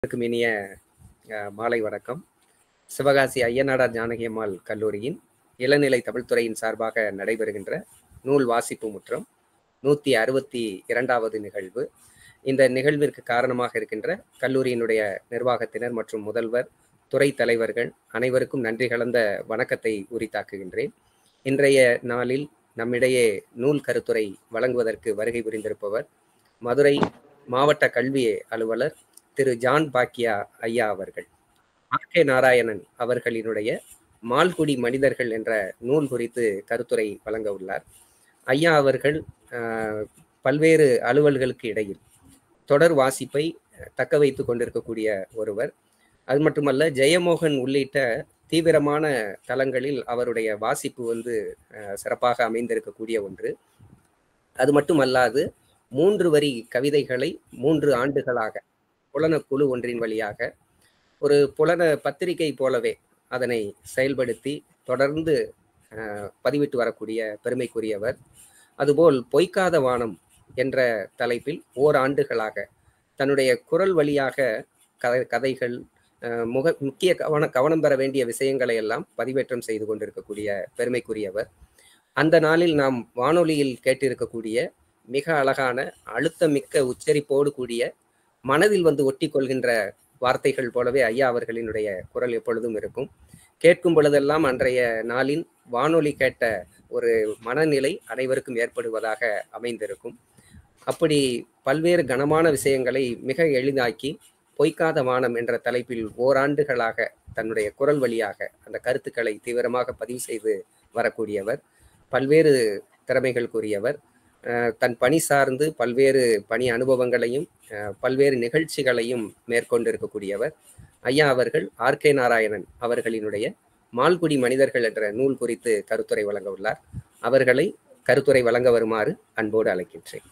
அனைவருக்கும் இனிய அஹ், மாலை வணக்கம் சிவகாசி ஐயனாடார் ஜானகி அம்மாள் கல்லூரியின் இளநிலை தமிழ்துறையின் சார்பாக நடைபெறுகின்ற நூல் வாசிப்பு முற்றம் நூற்றி அறுபத்தி இரண்டாவது நிகழ்வு இந்த நிகழ்விற்கு காரணமாக இருக்கின்ற கல்லூரியினுடைய நிர்வாகத்தினர் மற்றும் முதல்வர் துறை தலைவர்கள் அனைவருக்கும் நன்றி கலந்த வணக்கத்தை உரித்தாக்குகின்றேன் இன்றைய நாளில் நம்மிடையே நூல் கருத்துரை வழங்குவதற்கு வருகை புரிந்திருப்பவர் மதுரை மாவட்ட கல்வி அலுவலர் திரு ஜான் பாக்கியா ஐயா அவர்கள் ஆர் கே நாராயணன் அவர்களினுடைய மால்குடி மனிதர்கள் என்ற நூல் குறித்து கருத்துரை வழங்க உள்ளார் ஐயா அவர்கள் ஆஹ், பல்வேறு அலுவல்களுக்கு இடையில் தொடர் வாசிப்பை தக்க வைத்து கொண்டிருக்கக்கூடிய ஒருவர் அது மட்டுமல்ல ஜெயமோகன் உள்ளிட்ட தீவிரமான தளங்களில் அவருடைய வாசிப்பு வந்து ஆஹ், சிறப்பாக அமைந்திருக்கக்கூடிய ஒன்று அது மட்டுமல்லாது மூன்று வரி கவிதைகளை மூன்று ஆண்டுகளாக புலன குழு ஒன்றின் வழியாக ஒரு புலன பத்திரிகை போலவே அதனை செயல்படுத்தி தொடர்ந்து அஹ், பதிவிட்டு வரக்கூடிய பெருமைக்குரியவர் அதுபோல் பொய்க்காத வானம் என்ற தலைப்பில் ஓராண்டுகளாக தன்னுடைய குரல் வழியாக கதை கதைகள் அஹ், முக முக்கிய கவன கவனம் பெற வேண்டிய விஷயங்களை எல்லாம் பதிவேற்றம் செய்து கொண்டிருக்கக்கூடிய பெருமைக்குரியவர் அந்த நாளில் நாம் வானொலியில் கேட்டிருக்கக்கூடிய மிக அழகான அழுத்தமிக்க உச்சரிப்போடு கூடிய மனதில் வந்து ஒட்டி கொள்கின்ற வார்த்தைகள் போலவே ஐயா அவர்களினுடைய குரல் எப்பொழுதும் இருக்கும் கேட்கும் பொழுதெல்லாம் அன்றைய நாளின் வானொலி கேட்ட ஒரு மனநிலை அனைவருக்கும் ஏற்படுவதாக அமைந்திருக்கும் அப்படி பல்வேறு கனமான விஷயங்களை மிக எளிதாக்கி பொய்க்காத வானம் என்ற தலைப்பில் ஓராண்டுகளாக தன்னுடைய குரல் வழியாக அந்த கருத்துக்களை தீவிரமாக பதிவு செய்து வரக்கூடியவர் பல்வேறு திறமைகள் கூறியவர் அஹ் தன் பணி சார்ந்து பல்வேறு பணி அனுபவங்களையும் அஹ் பல்வேறு நிகழ்ச்சிகளையும் மேற்கொண்டிருக்கக்கூடியவர் ஐயா அவர்கள் ஆர் கே நாராயணன் அவர்களினுடைய மால்குடி மனிதர்கள் என்ற நூல் குறித்து கருத்துரை வழங்க உள்ளார் அவர்களை கருத்துரை வழங்க வருமாறு அன்போடு அழைக்கின்றேன்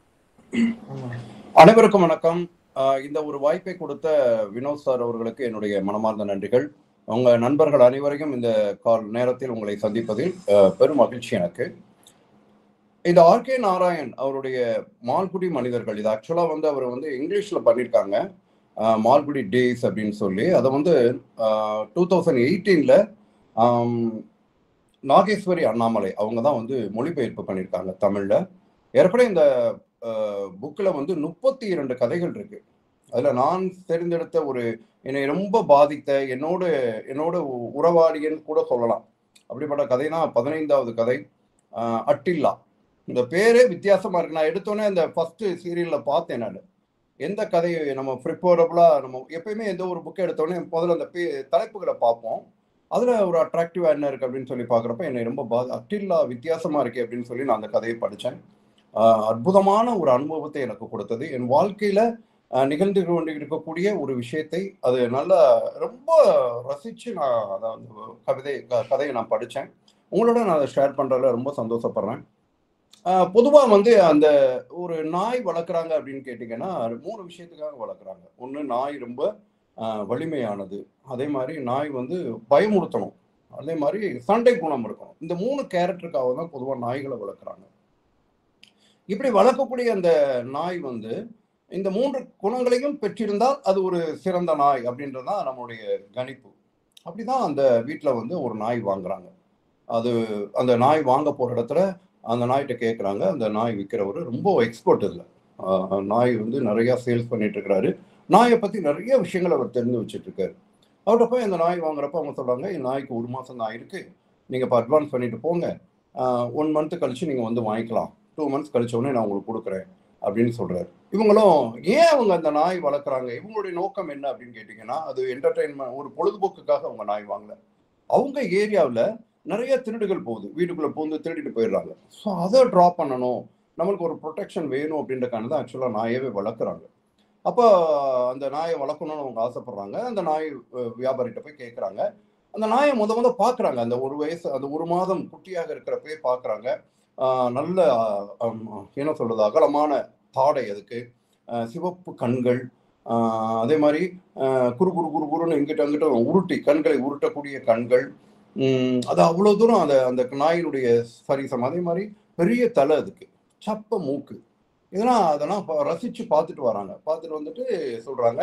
அனைவருக்கும் வணக்கம் ஆஹ் இந்த ஒரு வாய்ப்பை கொடுத்த வினோத் சார் அவர்களுக்கு என்னுடைய மனமார்ந்த நன்றிகள் உங்க நண்பர்கள் அனைவரையும் இந்த கால் நேரத்தில் உங்களை சந்திப்பதில் ஆஹ் பெரும் மகிழ்ச்சி எனக்கு இந்த ஆர்கே நாராயண் அவருடைய மால்குடி மனிதர்கள் இது ஆக்சுவலா வந்து அவர் வந்து இங்கிலீஷ்ல பண்ணியிருக்காங்க ஆஹ் மால்குடி டேஸ் அப்படின்னு சொல்லி அதை வந்து டூ தௌசண்ட் எயிட்டீன்ல நாகேஸ்வரி அண்ணாமலை அவங்க தான் வந்து மொழிபெயர்ப்பு பண்ணியிருக்காங்க தமிழ்ல ஏற்கனவே இந்த புக்கில் வந்து முப்பத்தி இரண்டு கதைகள் இருக்கு அதில் நான் தெரிந்தெடுத்த ஒரு என்னை ரொம்ப பாதித்த என்னோட என்னோட உ- உறவாடியன்னு கூட சொல்லலாம் அப்படிப்பட்ட கதை தான் பதினைந்தாவது கதை ஆஹ் அட்டில்லா இந்த பேரே வித்தியாசமா இருக்கு நான் எடுத்தோன்னே அந்த ஃபர்ஸ்ட் சீரியல்ல பார்த்தேன் நான் எந்த கதையை நம்ம ப்ரிப்பரபுளா நம்ம எப்பயுமே எந்த ஒரு புக்கை எடுத்தோடனே முதல்ல அந்த பே தலைப்புகளை பார்ப்போம் அதுல ஒரு அட்ராக்டிவா என்ன இருக்கு அப்படின்னு சொல்லி பார்க்குறப்ப என்னை ரொம்ப பா அட்டில்லா வித்தியாசமா இருக்கு அப்படின்னு சொல்லி நான் அந்த கதையை படித்தேன் ஆஹ் அற்புதமான ஒரு அனுபவத்தை எனக்கு கொடுத்தது என் வாழ்க்கையில ஆஹ் நிகழ்ந்து கொண்டு இருக்கக்கூடிய ஒரு விஷயத்தை அது நல்லா ரொம்ப ரசிச்சு நான் அதை அந்த கவிதை க- கதையை நான் படித்தேன் உங்களோட நான் அதை ஷேர் பண்றதுல ரொம்ப சந்தோஷப்படுறேன் ஆஹ் பொதுவா வந்து அந்த ஒரு நாய் வளர்க்குறாங்க அப்படின்னு கேட்டிங்கன்னா மூணு விஷயத்துக்காக வளர்க்குறாங்க ஒன்று நாய் ரொம்ப ஆஹ் வலிமையானது அதே மாதிரி நாய் வந்து பயமுறுத்தணும் அதே மாதிரி சண்டை குணம் இருக்கணும் இந்த மூணு கேரக்டருக்காக தான் பொதுவாக நாய்களை வளர்க்குறாங்க இப்படி வளர்க்கக்கூடிய அந்த நாய் வந்து இந்த மூன்று குணங்களையும் பெற்றிருந்தால் அது ஒரு சிறந்த நாய் அப்படின்றது தான் நம்மளுடைய கணிப்பு அப்படிதான் அந்த வீட்டில் வந்து ஒரு நாய் வாங்குறாங்க அது அந்த நாய் வாங்க போற இடத்துல அந்த நாய்கிட்ட கேட்குறாங்க அந்த நாய் விற்கிறவர் ரொம்ப எக்ஸ்பர்ட் இல்லை நாய் வந்து நிறைய சேல்ஸ் பண்ணிட்டு இருக்கிறாரு நாயை பத்தி நிறைய விஷயங்கள் அவர் தெரிஞ்சு வச்சுட்டு இருக்காரு அவர்கிட்ட போய் அந்த நாய் வாங்குறப்ப அவங்க சொல்றாங்க இந்த நாய்க்கு ஒரு மாசம் தான் இருக்கு நீங்க இப்போ அட்வான்ஸ் பண்ணிட்டு போங்க ஒன் மந்த் கழிச்சு நீங்க வந்து வாங்கிக்கலாம் டூ மந்த்ஸ் கழிச்ச உடனே நான் உங்களுக்கு கொடுக்குறேன் அப்படின்னு சொல்றாரு இவங்களும் ஏன் அவங்க அந்த நாய் வளர்க்குறாங்க இவங்களுடைய நோக்கம் என்ன அப்படின்னு கேட்டிங்கன்னா அது என்டர்டைன்மெண்ட் ஒரு பொழுதுபோக்குக்காக அவங்க நாய் வாங்கல அவங்க ஏரியாவில் நிறைய திருடுகள் போகுது வீட்டுக்குள்ள பூந்து திருடிட்டு போயிடுறாங்க ஸோ அதை ட்ராப் பண்ணணும் நம்மளுக்கு ஒரு ப்ரொடெக்ஷன் வேணும் அப்படின்றக்கான தான் ஆக்சுவலாக நாயவே வளர்க்குறாங்க அப்போ அந்த நாயை வளர்க்கணும்னு அவங்க ஆசைப்படுறாங்க அந்த நாய் அஹ், வியாபாரிகிட்ட போய் கேட்குறாங்க அந்த நாயை முத முத பார்க்குறாங்க அந்த ஒரு வயசு அந்த ஒரு மாதம் குட்டியாக இருக்கிறப்பே பார்க்குறாங்க நல்ல ஆஹ், ஆம், என்ன சொல்றது அகலமான தாடை அதுக்கு ஆஹ், சிவப்பு கண்கள் ஆஹ், அதே மாதிரி ஆஹ், குறு குறு குறு குறுன்னு இங்கிட்ட அங்கிட்ட உருட்டி கண்களை உருட்டக்கூடிய கண்கள் உம், அது அவ்வளவு தூரம் அந்த அந்த நாயினுடைய சரிசம் அதே மாதிரி பெரிய தலை அதுக்கு சப்ப மூக்கு இதெல்லாம் அதெல்லாம் ப- ரசிச்சு பார்த்துட்டு வராங்க பார்த்துட்டு வந்துட்டு சொல்றாங்க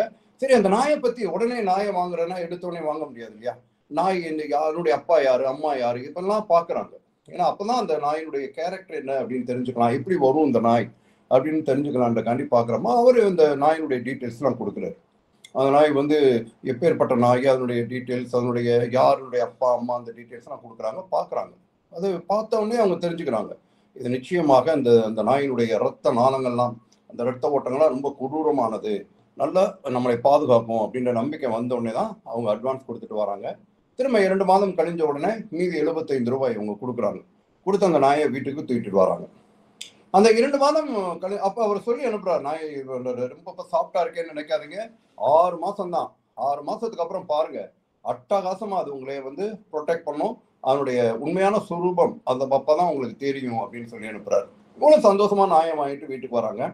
சரி அந்த நாயை பத்தி உடனே நாயை வாங்குறேன்னா எடுத்த உடனே வாங்க முடியாது இல்லையா நாய் இந்த யாருடைய அப்பா யாரு அம்மா யாரு இப்பெல்லாம் பாக்குறாங்க ஏன்னா அப்பதான் அந்த நாயினுடைய கேரக்டர் என்ன அப்படின்னு தெரிஞ்சுக்கலாம் எப்படி வரும் இந்த நாய் அப்படின்னு தெரிஞ்சுக்கலான்றக்காண்டி பாக்குறோமா அவரு இந்த நாயினுடைய டீட்டெயில்ஸ் எல்லாம் கொடுக்குறாரு அந்த நாய் வந்து எப்பேற்பட்ட நாய் அதனுடைய டீட்டெயில்ஸ் அதனுடைய யாருடைய அப்பா அம்மா அந்த டீட்டெயில்ஸ் எல்லாம் கொடுக்குறாங்க பாக்குறாங்க அது பார்த்த உடனே அவங்க தெரிஞ்சுக்கிறாங்க இது நிச்சயமாக அந்த அந்த நாயினுடைய ரத்த நாளங்கள்லாம் அந்த ரத்த ஓட்டங்கள்லாம் ரொம்ப கொடூரமானது நல்லா நம்மளை பாதுகாக்கும் அப்படின்ற நம்பிக்கை வந்த உடனே தான் அவங்க அட்வான்ஸ் கொடுத்துட்டு வராங்க திரும்ப இரண்டு மாதம் கழிஞ்ச உடனே மீதி எழுபத்தைந்து ரூபாய் அவங்க கொடுக்குறாங்க கொடுத்து அந்த நாயை வீட்டுக்கு தூக்கிட்டு வராங்க அந்த இரண்டு மாதம் கழி அப்ப அவர் சொல்லி அனுப்புறாரு நாய் ரொம்ப சாஃப்டா இருக்கேன்னு நினைக்காதீங்க ஆறு மாசம் தான் ஆறு மாசத்துக்கு அப்புறம் பாருங்க அட்டகாசமா அது உங்களை வந்து ப்ரொடெக்ட் பண்ணும் அதனுடைய உண்மையான சுரூபம் அந்த அப்பதான் உங்களுக்கு தெரியும் அப்படின்னு சொல்லி அனுப்புறாரு இவ்வளவு சந்தோஷமா நாயை வாங்கிட்டு வீட்டுக்கு வராங்க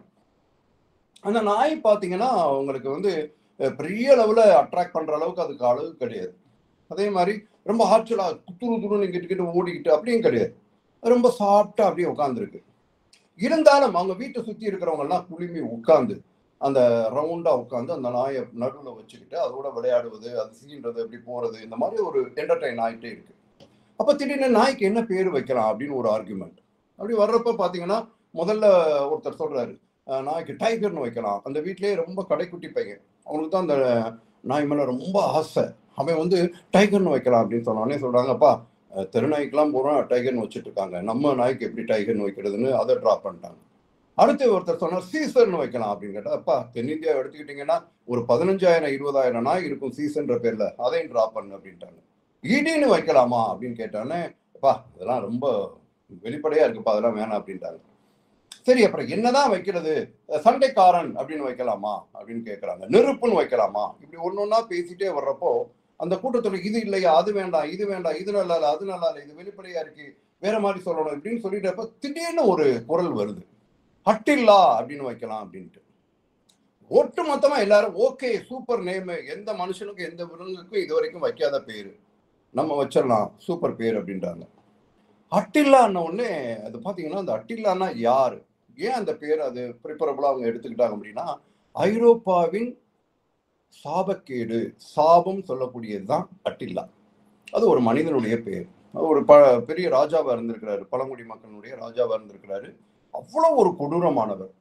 அந்த நாய் பாத்தீங்கன்னா உங்களுக்கு வந்து பெரிய லெவல அட்ராக்ட் பண்ற அளவுக்கு அதுக்கு அளவு கிடையாது அதே மாதிரி ரொம்ப ஆற்றலா துரு துருன்னு இங்கிட்டு கிட்ட ஓடிக்கிட்டு அப்படியும் கிடையாது ரொம்ப சாப்பிட்டா அப்படியே உட்காந்துருக்கு இருந்தாலும் அவங்க வீட்டை சுத்தி இருக்கிறவங்க எல்லாம் குளிமி உட்காந்து அந்த ரவுண்டா உட்காந்து அந்த நாயை நடுவில் வச்சுக்கிட்டு அதோட விளையாடுவது அது சீன்றது எப்படி போறது இந்த மாதிரி ஒரு என்டர்டைன் ஆகிட்டே இருக்கு அப்ப திடீர்னு நாய்க்கு என்ன பேர் வைக்கலாம் அப்படின்னு ஒரு ஆர்குமெண்ட் அப்படி வர்றப்ப பாத்தீங்கன்னா முதல்ல ஒருத்தர் சொல்றாரு நாய்க்கு டைகர்னு வைக்கலாம் அந்த வீட்லயே ரொம்ப கடைக்குட்டி பையன் அவனுக்கு தான் அந்த நாய் மேல ரொம்ப ஆசை அவன் வந்து டைகர்னு வைக்கலாம் அப்படின்னு சொன்னோடனே சொல்றாங்கப்பா தெருநாய்க்கெல்லாம் பூரா டைகர்னு வச்சுட்டு இருக்காங்க நம்ம நாய்க்கு எப்படி டைகர்னு வைக்கிறதுன்னு அதை ட்ராப் பண்ணிட்டாங்க அடுத்து ஒருத்தர் சொன்னார் சீசர்னு வைக்கலாம் அப்படின்னு கேட்டா அப்பா தென்னிந்தியா எடுத்துக்கிட்டீங்கன்னா ஒரு பதினஞ்சாயிரம் இருபதாயிரம் நாய் இருக்கும் சீசன்ற பேர்ல அதையும் ட்ராப் பண்ணு அப்படின்ட்டாங்க இடின்னு வைக்கலாமா அப்படின்னு கேட்டானே அப்பா இதெல்லாம் ரொம்ப வெளிப்படையா இருக்குப்பா அதெல்லாம் வேணாம் அப்படின்ட்டாங்க சரி அப்புறம் என்னதான் வைக்கிறது சண்டைக்காரன் அப்படின்னு வைக்கலாமா அப்படின்னு கேட்கறாங்க நெருப்புன்னு வைக்கலாமா இப்படி ஒன்னு ஒன்னா பேசிட்டே வர்றப்போ அந்த கூட்டத்தோட இது இல்லையா அது வேண்டாம் இது வேண்டாம் இது நல்லா இல்லை அது நல்லா இல்லை இது வெளிப்படையா இருக்கு வேற மாதிரி சொல்லணும் இப்படின்னு சொல்லிட்டப்ப திடீர்னு ஒரு குரல் வருது ஹட்டில்லா அப்படின்னு வைக்கலாம் அப்படின்ட்டு ஒட்டு மொத்தமா எல்லாரும் ஓகே சூப்பர் நேம் எந்த மனுஷனுக்கும் எந்த விலங்குக்கும் இது வரைக்கும் வைக்காத பேரு நம்ம வச்சிடலாம் சூப்பர் பேர் அப்படின்றாங்க அட்டில்லான்ன உடனே அது பாத்தீங்கன்னா அந்த அட்டில்லான்னா யாரு ஏன் அந்த பேர் அது ப்ரிப்பரபிளா அவங்க எடுத்துக்கிட்டாங்க அப்படின்னா ஐரோப்பாவின் சாபக்கேடு சாபம் சொல்லக்கூடியதுதான் அட்டில்லா அது ஒரு மனிதனுடைய பேர் ஒரு ப பெரிய ராஜாவா இருந்திருக்கிறாரு பழங்குடி மக்களுடைய ராஜாவா இருந்திருக்கிறாரு அவ்வளோ ஒரு கொடூரமானவர்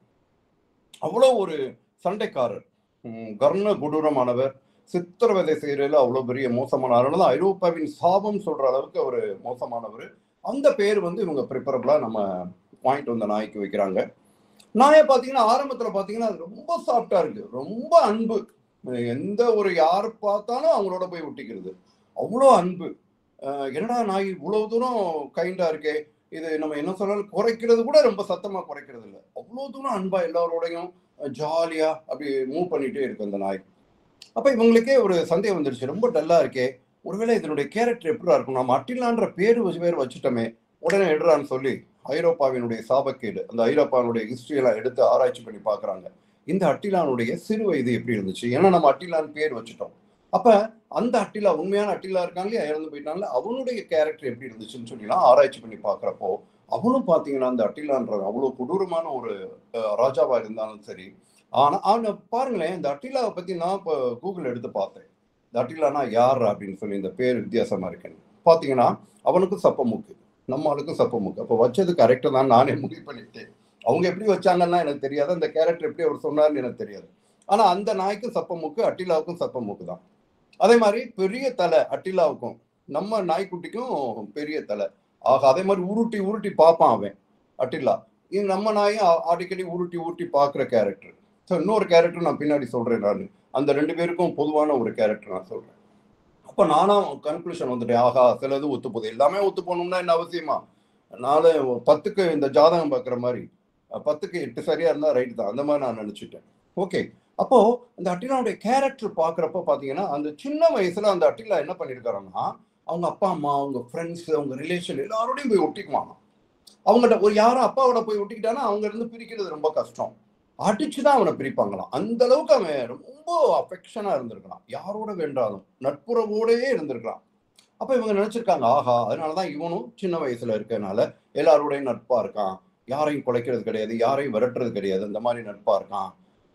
அவ்வளோ ஒரு சண்டைக்காரர் கர்ண கொடூரமானவர் சித்திரவதை செய்யறதுல அவ்வளவு பெரிய மோசமானவர் தான் ஐரோப்பாவின் சாபம் சொல்ற அளவுக்கு அவர் மோசமானவர் அந்த பேர் வந்து இவங்க ப்ரிப்பரபிளா நம்ம வாங்கிட்டு வந்த நாய்க்கு வைக்கிறாங்க நாயை பார்த்தீங்கன்னா ஆரம்பத்துல பார்த்தீங்கன்னா அது ரொம்ப சாஃப்டா இருக்கு ரொம்ப அன்பு எந்த ஒரு யார் பார்த்தாலும் அவங்களோட போய் ஒட்டிக்கிறது அவ்வளோ அன்பு என்னடா நாய் இவ்வளவு தூரம் கைண்டா இருக்கே இது நம்ம என்ன சொன்னாலும் குறைக்கிறது கூட ரொம்ப சத்தமா குறைக்கிறது இல்லை அவ்வளோ தூரம் அன்பா எல்லாரோடையும் ஜாலியா அப்படி மூவ் பண்ணிட்டே இருக்கு அந்த நாய் அப்ப இவங்களுக்கே ஒரு சந்தேகம் வந்துருச்சு ரொம்ப டல்லா இருக்கே ஒருவேளை இதனுடைய கேரக்டர் எப்படியா இருக்கும் நம்ம அட்டிலான்ற பேரு வச்சு பேர் வச்சுட்டோமே உடனே எடுறான்னு சொல்லி ஐரோப்பாவினுடைய சாபக்கேடு அந்த ஐரோப்பாவினுடைய ஹிஸ்டரி எல்லாம் எடுத்து ஆராய்ச்சி பண்ணி பாக்குறாங்க இந்த அட்டிலானுடைய சிறு வயது எப்படி இருந்துச்சு ஏன்னா நம்ம அட்டிலான் பேர் வச்சுட்டோம் அப்ப அந்த அட்டிலா உண்மையான அட்டிலா இருக்காங்க இல்லையா இறந்து போயிட்டாங்கல்ல அவனுடைய கேரக்டர் எப்படி இருந்துச்சுன்னு சொல்லிலாம் ஆராய்ச்சி பண்ணி பாக்குறப்போ அவனும் பாத்தீங்கன்னா அந்த அட்டிலான்ற அவ்வளவு கொடூரமான ஒரு ராஜாவா இருந்தாலும் சரி ஆனா அவனை பாருங்களேன் இந்த அட்டிலாவை பத்தி நான் இப்போ கூகுள் எடுத்து பார்த்தேன் இந்த அட்டிலானா யார் அப்படின்னு சொல்லி இந்த பேர் வித்தியாசமா இருக்குன்னு பாத்தீங்கன்னா அவனுக்கும் சப்ப மூக்கு நம்ம ஆளுக்கும் சப்ப மூக்கு அப்போ வச்சது கரெக்டாக தான் நானே முடிவு பண்ணிட்டேன் அவங்க எப்படி வச்சாங்கன்னா எனக்கு தெரியாது அந்த கேரக்டர் எப்படி அவர் சொன்னார்னு எனக்கு தெரியாது ஆனா அந்த நாய்க்கும் சப்ப மூக்கு அட்டிலாவுக்கும் சப்ப மூக்கு தான் அதே மாதிரி பெரிய தலை அட்டிலாவுக்கும் நம்ம நாய்க்குட்டிக்கும் பெரிய தலை ஆக அதே மாதிரி உருட்டி உருட்டி பார்ப்பான் அவன் அட்டிலா இது நம்ம நாயும் அடிக்கடி உருட்டி உருட்டி பார்க்குற கேரக்டர் ஸோ இன்னொரு கேரக்டர் நான் பின்னாடி சொல்றேன் நான் அந்த ரெண்டு பேருக்கும் பொதுவான ஒரு கேரக்டர் நான் சொல்றேன் அப்போ நானும் கன்க்ளூஷன் வந்துட்டேன் ஆஹா சிலது ஒத்து போகுது எல்லாமே ஒத்து போகணும்னா என்ன அவசியமா நாலு பத்துக்கு இந்த ஜாதகம் பார்க்குற மாதிரி பத்துக்கு எட்டு சரியா இருந்தா ரைட் தான் அந்த மாதிரி நான் நினைச்சிட்டேன் ஓகே அப்போ அந்த அட்டிலாவுடைய கேரக்டர் பாக்குறப்ப பாத்தீங்கன்னா அந்த சின்ன வயசுல அந்த அட்டிலா என்ன பண்ணிருக்காருன்னா அவங்க அப்பா அம்மா அவங்க ஃப்ரெண்ட்ஸ் அவங்க ரிலேஷன் எல்லாரோடையும் போய் ஒட்டிக்குவாங்க அவங்ககிட்ட ஒரு யாரும் அப்பாவோட போய் ஒட்டிக்கிட்டானா அவங்க இருந்து பிரிக்கிறது ரொம்ப கஷ்டம் அடிச்சுதான் அவனை பிரிப்பாங்களாம் அந்த அளவுக்கு அவன் ரொம்ப அஃபெக்ஷனா இருந்திருக்கலாம் யாரோட வேண்டாலும் நட்புறவோடயே இருந்திருக்கலாம் அப்ப இவங்க நினைச்சிருக்காங்க ஆஹா அதனாலதான் இவனும் சின்ன வயசுல இருக்கனால எல்லாரோடையும் நட்பா இருக்கான் யாரையும் குலைக்கிறது கிடையாது யாரையும் விரட்டுறது கிடையாது அந்த மாதிரி நட்பா இருக்கான்